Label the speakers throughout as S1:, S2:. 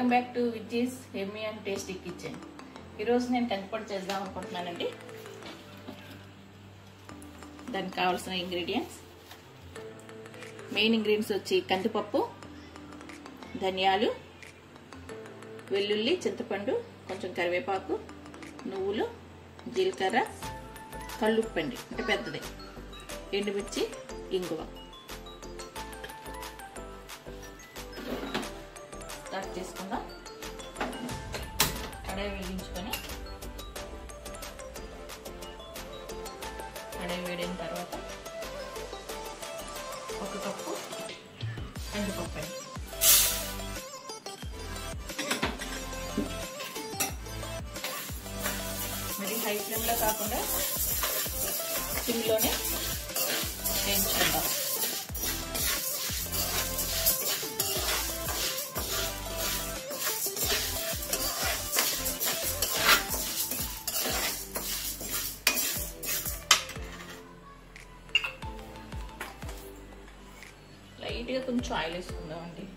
S1: welcome back to Vijjis yummy and tasty kitchen ఈరోజు నేను కందిపొడి చేద్దాం అనుకుంటున్నానండి దానికి కావాల్సిన ఇంగ్రీడియంట్స్ మెయిన్ ఇంగ్రీడియంట్స్ వచ్చి కందిపప్పు ధనియాలు వెల్లుల్లి చింతపండు కొంచెం కరివేపాకు నువ్వులు జీలకర్ర కళ్ళుప్పండి అంటే పెద్దది ఎండుమిర్చి ఇంగువ స్టార్ట్ చేసుకుందాం కడాయి వెలిగించుకొని కడాయి వేడిన తర్వాత ఒక కప్పు కందిపప్పు అండి మరి హై ఫ్లేమ్లో కాకుండా సిమ్లోనే వేయించుకుందాం లైట్గా కొంచెం ఆయిల్ వేసుకుందామండి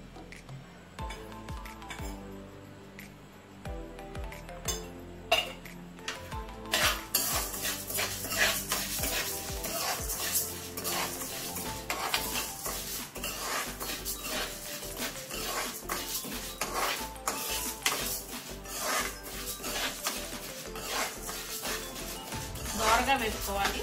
S1: దోరగా వేసుకోవాలి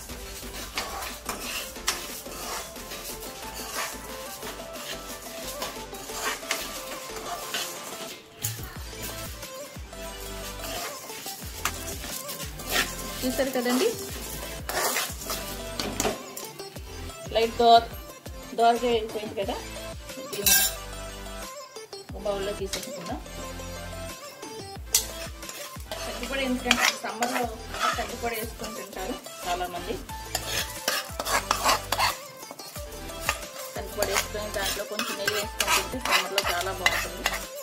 S1: చూసారు కదండి లైట్ దోర్ దోరగా అయిపోయింది కదా దీన్ని ఒక బౌల్లో తీసేసుకుందాం కందిపొడి ఎందుకంటే సమ్మర్లో కందిపొడి వేసుకొని తింటారు చాలామంది కందిపొడి వేసుకొని దాంట్లో కొంచెం నెయ్యి వేసుకొని తింటే సమ్మర్లో చాలా బాగుంటుంది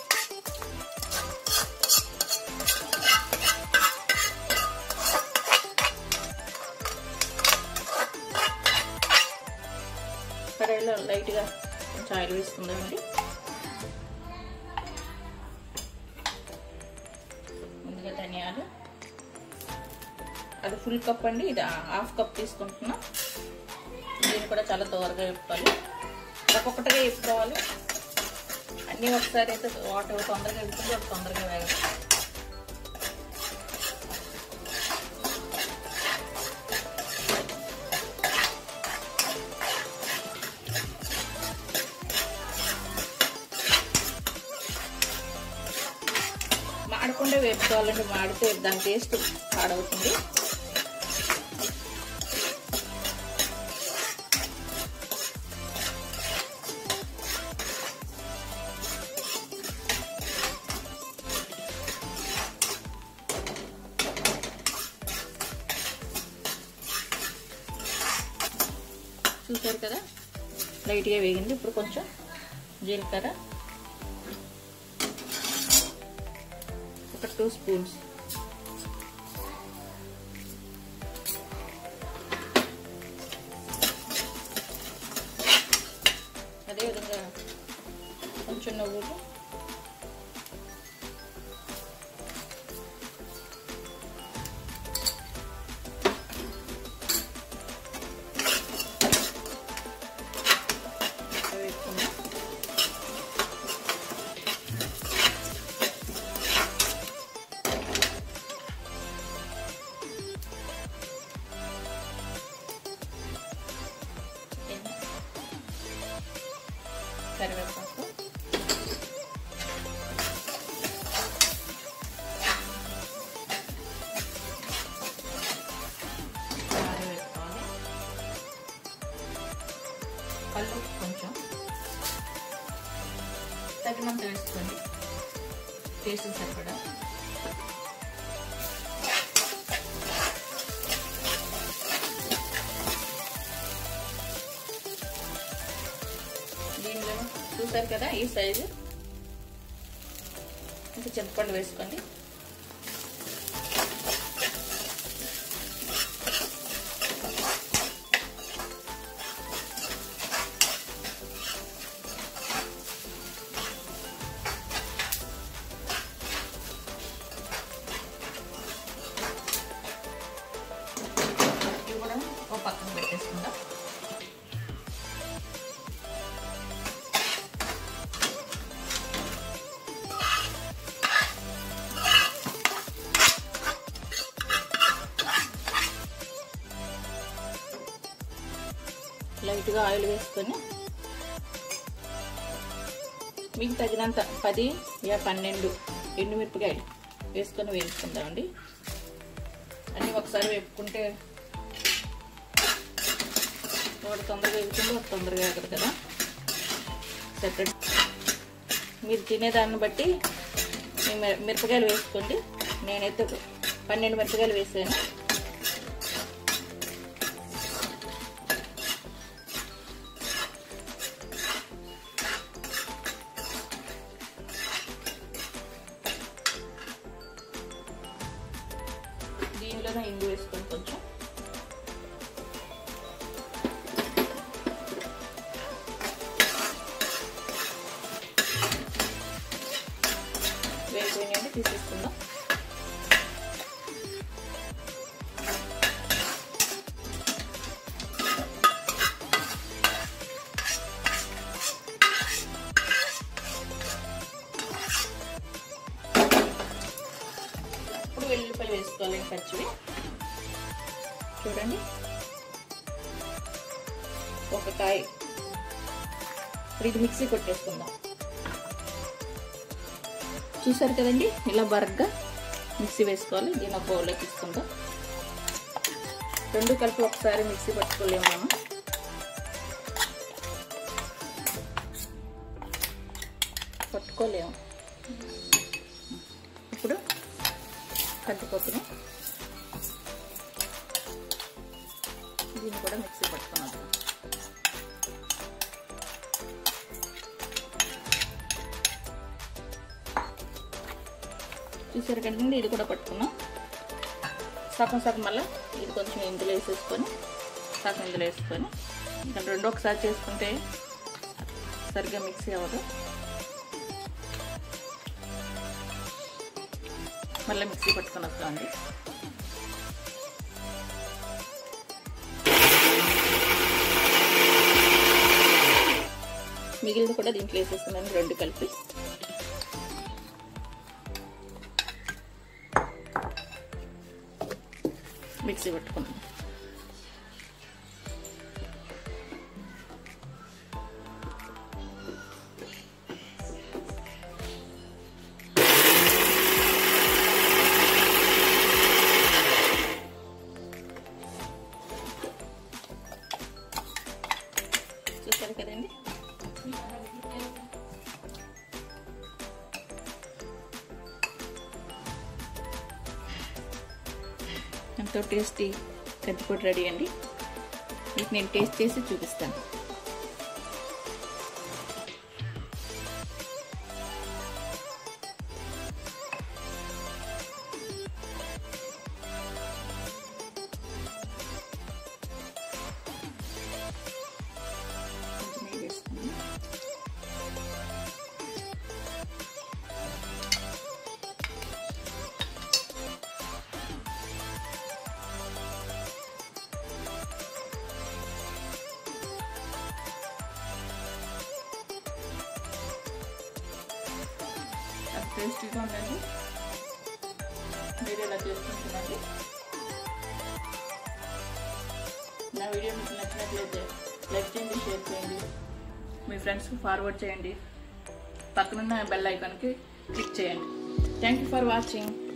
S1: కడాయిలో లైట్గా కొంచెం ఆయిల్ వేసుకుందామండి ముందుగా ధనియాలు అది ఫుల్ కప్ అండి ఇది హాఫ్ కప్ తీసుకుంటున్నా దీన్ని కూడా చాలా దూరగా వేపుకోవాలి ఒక్కొక్కటిగా వేపుకోవాలి అన్నీ ఒకసారి అయితే వాటర్ తొందరగా వేపుకుంటే ఒక తొందరగా వేగదు మాడకుండా వేపుకోవాలంటే మాడితే దాని టేస్ట్ పాడవుతుంది చూసారు కదా లైట్గా వేగింది ఇప్పుడు కొంచెం జీలకర్ర ఒక టూ స్పూన్స్ అదేవిధంగా కొంచెం నువ్వులు వేసుకుందాం కరివేపాకు కారం వేసుకోవాలి కళ్ళు కొంచెం తగినంత వేసుకోండి టేస్ట్ సరిపడా దీనిలో చూసారు కదా ఈ సైజు ఇంకా చింతపండు వేసుకోండి పక్కన పెట్టేసుకుందాం లైట్గా ఆయిల్ వేసుకొని మీకు తగినంత పది యా పన్నెండు ఎండుమిరపకాయలు వేసుకొని వేసుకుందామండి అన్నీ ఒకసారి వేపుకుంటే ఒకటి తొందరగా వేపుకుంటే ఒకటి తొందరగా ఎగదు కదా సెపరేట్ మీరు తినేదాన్ని బట్టి మీ మిర- మిరపకాయలు వేసుకోండి నేనైతే పన్నెండు మిరపకాయలు వేసాను దీనిలోనే ఇంగు వేసుకొని కొంచెం వేసిపోయినాయండి తీసేసుకుందాం ఇప్పుడు వెల్లుల్లిపాయలు వేసుకోవాలండి పచ్చివి చూడండి ఒక కాయ ఇప్పుడు ఇది మిక్సీ కొట్టేసుకుందాం చూసారు కదండి ఇలా బరగ్గా మిక్సీ వేసుకోవాలి దీని ఒక బౌల్లోకి తీసుకుందాం రెండు కలిపి ఒకసారి మిక్సీ పట్టుకోలేము మనం పట్టుకోలేము ఇప్పుడు కందిపప్పుని దీన్ని కూడా మిక్సీ పట్టుకున్నాం చూసారు కదండి ఇది కూడా పట్టుకున్నాం సగం సగం మళ్ళీ ఇది కొంచెం ఇందులో వేసేసుకొని సగం ఇందులో వేసుకొని ఇంకా రెండు ఒకసారి చేసుకుంటే సరిగ్గా మిక్సీ అవ్వదు మళ్ళీ మిక్సీ పట్టుకొని వస్తామండి మిగిలిన కూడా దీంట్లో వేసేస్తున్నాను రెండు కలిపి మిక్సీ పట్టుకున్నాం చూసారు కదండి ఎంతో టేస్టీ కందిపొడి రెడీ అండి మీకు నేను టేస్ట్ చేసి చూపిస్తాను కొంచెం నెయ్యి వేసుకున్నాను అది టేస్టీగా ఉందండి మీరు ఇలా చేసుకుంటున్నాండి నా వీడియో మీకు నచ్చినట్లయితే లైక్ చేయండి షేర్ చేయండి మీ ఫ్రెండ్స్కి ఫార్వర్డ్ చేయండి పక్కనున్న బెల్ ఐకాన్కి క్లిక్ చేయండి థ్యాంక్ యూ ఫర్ వాచింగ్